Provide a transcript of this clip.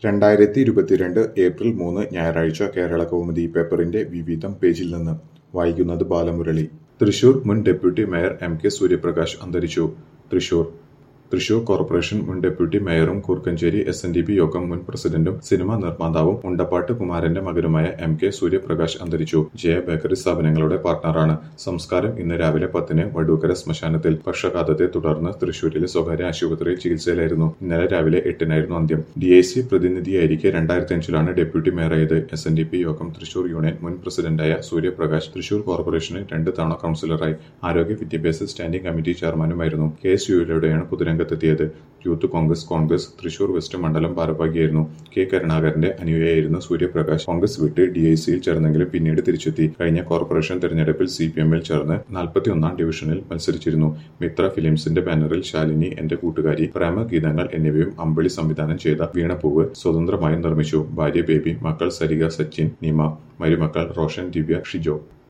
രണ്ടായിരത്തി ഇരുപത്തിരണ്ട് ഏപ്രിൽ മൂന്ന് ഞായറാഴ്ച കേരള കൗമുദി പേപ്പറിന്റെ വിവിധം പേജിൽ നിന്ന് വായിക്കുന്നത് ബാലമുരളി തൃശൂർ മുൻ deputy mayor M K Suryaprakash അന്തരിച്ചു തൃശൂർ തൃശൂർ കോർപ്പറേഷൻ മുൻ ഡെപ്യൂട്ടി മേയറും Koorkkenchery S N D P Yogam മുൻ പ്രസിഡന്റും സിനിമാ നിർമ്മാതാവും ഉണ്ടപ്പാട്ട് കുമാരന്റെ മകനുമായ എം കെ സൂര്യപ്രകാശ് അന്തരിച്ചു ജയ ബേക്കറി സ്ഥാപനങ്ങളുടെ പാർട്ണറാണ് സംസ്കാരം ഇന്ന് രാവിലെ പത്തിന് വടൂക്കര ശ്മശാനത്തിൽ പക്ഷാഘാതത്തെ തുടർന്ന് തൃശൂരിലെ സ്വകാര്യ ആശുപത്രിയിൽ ചികിത്സയിലായിരുന്നു ഇന്നലെ രാവിലെ എട്ടിനായിരുന്നു അന്ത്യം ഡി ഐ സി പ്രതിനിധിയായിരിക്കെ രണ്ടായിരത്തി അഞ്ചിലാണ് ഡെപ്യൂട്ടി മേയറായത് S N D P Yogam Thrissur union മുൻ പ്രസിഡന്റായ സൂര്യപ്രകാശ് തൃശൂർ കോർപ്പറേഷനിൽ രണ്ട് തവണ കൌൺസിലറായി ആരോഗ്യ വിദ്യാഭ്യാസ സ്റ്റാൻഡിംഗ് കമ്മിറ്റി ചെയർമാനുമായിരുന്നു കെ എസ് യുയിലൂടെയാണ് പൊതുരംഗത്തെത്തിയത് യൂത്ത് കോൺഗ്രസ് കോൺഗ്രസ് തൃശൂർ വെസ്റ്റ് മണ്ഡലം ഭാരവാഹിയായിരുന്നു കെ കരുണാകരന്റെ അനുയായിയായിരുന്ന സൂര്യപ്രകാശ് കോൺഗ്രസ് വിട്ട് ഡി ഐ സിയിൽ ചേർന്നെങ്കിലും പിന്നീട് തിരിച്ചെത്തി കഴിഞ്ഞ കോർപ്പറേഷൻ തെരഞ്ഞെടുപ്പിൽ സി പി എമ്മിൽ ചേർന്ന് നാൽപ്പത്തിയൊന്നാം ഡിവിഷനിൽ മത്സരിച്ചിരുന്നു മിത്ര ഫിലിംസിന്റെ ബാനറിൽ ശാലിനി എന്റെ കൂട്ടുകാരി പ്രേമഗീതങ്ങൾ എന്നിവയും അമ്പിളി സംവിധാനം ചെയ്ത വീണപ്പൂവ് സ്വതന്ത്രമായി നിർമ്മിച്ചു ഭാര്യ ബേബി മക്കൾ സരിക സച്ചിൻ നിമ മരുമക്കൾ റോഷൻ ദിവ്യ ഷിജോ